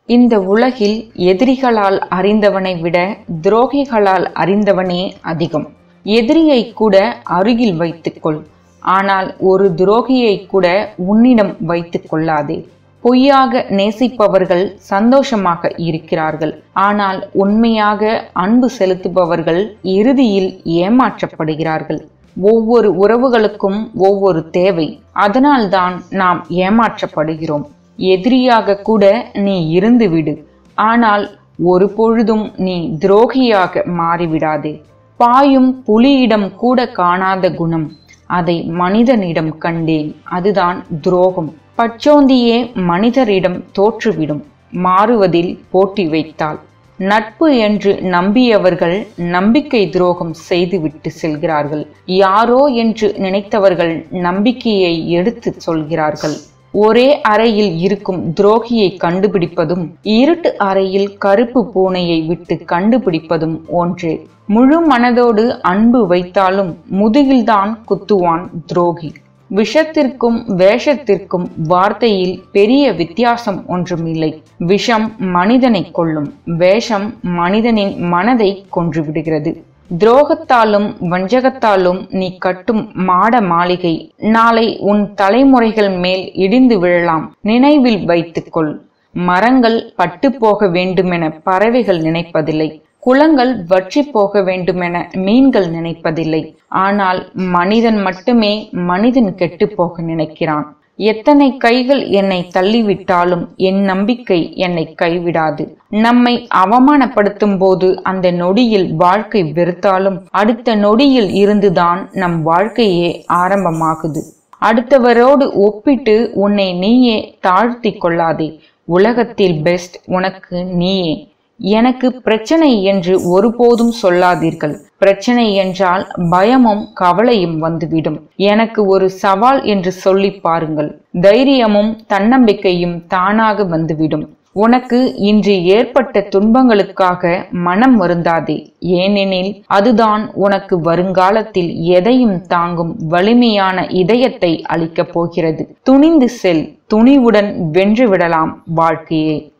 இந்த உலகில் எதிரிகளால் அறிந்தவனை விட துரோகிகளால் அறிந்தவனே அதிகம் எதிரியை கூட அருகில் வைத்துக்கொள் ஆனால் ஒரு துரோகியை கூட உன்னிடம் வைத்துக் கொள்ளாதே பொய்யாக நேசிப்பவர்கள் சந்தோஷமாக இருக்கிறார்கள் ஆனால் உண்மையாக அன்பு செலுத்துபவர்கள் இறுதியில் ஏமாற்றப்படுகிறார்கள் ஒவ்வொரு உறவுகளுக்கும் ஒவ்வொரு தேவை அதனால்தான் நாம் ஏமாற்றப்படுகிறோம் எதிரியாக கூட நீ இருந்து விடு ஆனால் ஒரு பொழுதும் நீ துரோகியாக மாறிவிடாதே பாயும் புலியிடம் கூட காணாத குணம் அதை மனிதனிடம் கண்டேன் அதுதான் துரோகம் பச்சோந்தியே மனிதரிடம் தோற்றுவிடும் மாறுவதில் போட்டி வைத்தாள் நட்பு என்று நம்பியவர்கள் நம்பிக்கை துரோகம் செய்துவிட்டு செல்கிறார்கள் யாரோ என்று நினைத்தவர்கள் நம்பிக்கையை எடுத்து சொல்கிறார்கள் ஒரே அறையில் இருக்கும் துரோகியை கண்டுபிடிப்பதும் இருட்டு அறையில் கருப்பு பூனையை விட்டு கண்டுபிடிப்பதும் ஒன்றே முழு மனதோடு அன்பு வைத்தாலும் முதுகில்தான் குத்துவான் துரோகி விஷத்திற்கும் வேஷத்திற்கும் வார்த்தையில் பெரிய வித்தியாசம் ஒன்றுமில்லை விஷம் மனிதனை கொல்லும் வேஷம் மனிதனின் மனதை கொன்றுவிடுகிறது துரோகத்தாலும் வஞ்சகத்தாலும் நீ கட்டும் மாட மாளிகை நாளை உன் தலைமுறைகள் மேல் இடிந்து விழலாம் நினைவில் வைத்துக்கொள் மரங்கள் பட்டு போக வேண்டுமென பறவைகள் நினைப்பதில்லை குளங்கள் வற்றி போக வேண்டுமென மீன்கள் நினைப்பதில்லை ஆனால் மனிதன் மட்டுமே மனிதன் கெட்டு போக நினைக்கிறான் எத்தனை கைகள் என்னை தள்ளிவிட்டாலும் என் நம்பிக்கை என்னை கைவிடாது நம்மை அவமானப்படுத்தும் போது அந்த நொடியில் வாழ்க்கை வெறுத்தாலும் அடுத்த நொடியில் இருந்துதான் நம் வாழ்க்கையே ஆரம்பமாகுது அடுத்தவரோடு ஒப்பிட்டு உன்னை நீயே தாழ்த்தி கொள்ளாதே உலகத்தில் பெஸ்ட் உனக்கு நீயே எனக்கு பிரச்சனை என்று ஒருபோதும் சொல்லாதீர்கள் பிரச்சனை என்றால் பயமும் கவலையும் வந்துவிடும் எனக்கு ஒரு சவால் என்று சொல்லி பாருங்கள் தைரியமும் தன்னம்பிக்கையும் தானாக வந்துவிடும் உனக்கு இன்று ஏற்பட்ட துன்பங்களுக்காக மனம் வருந்தாதே ஏனெனில் அதுதான் உனக்கு வருங்காலத்தில் எதையும் தாங்கும் வலிமையான இதயத்தை அளிக்கப் போகிறது துணிந்து செல் துணிவுடன் வென்றுவிடலாம் வாழ்க்கையே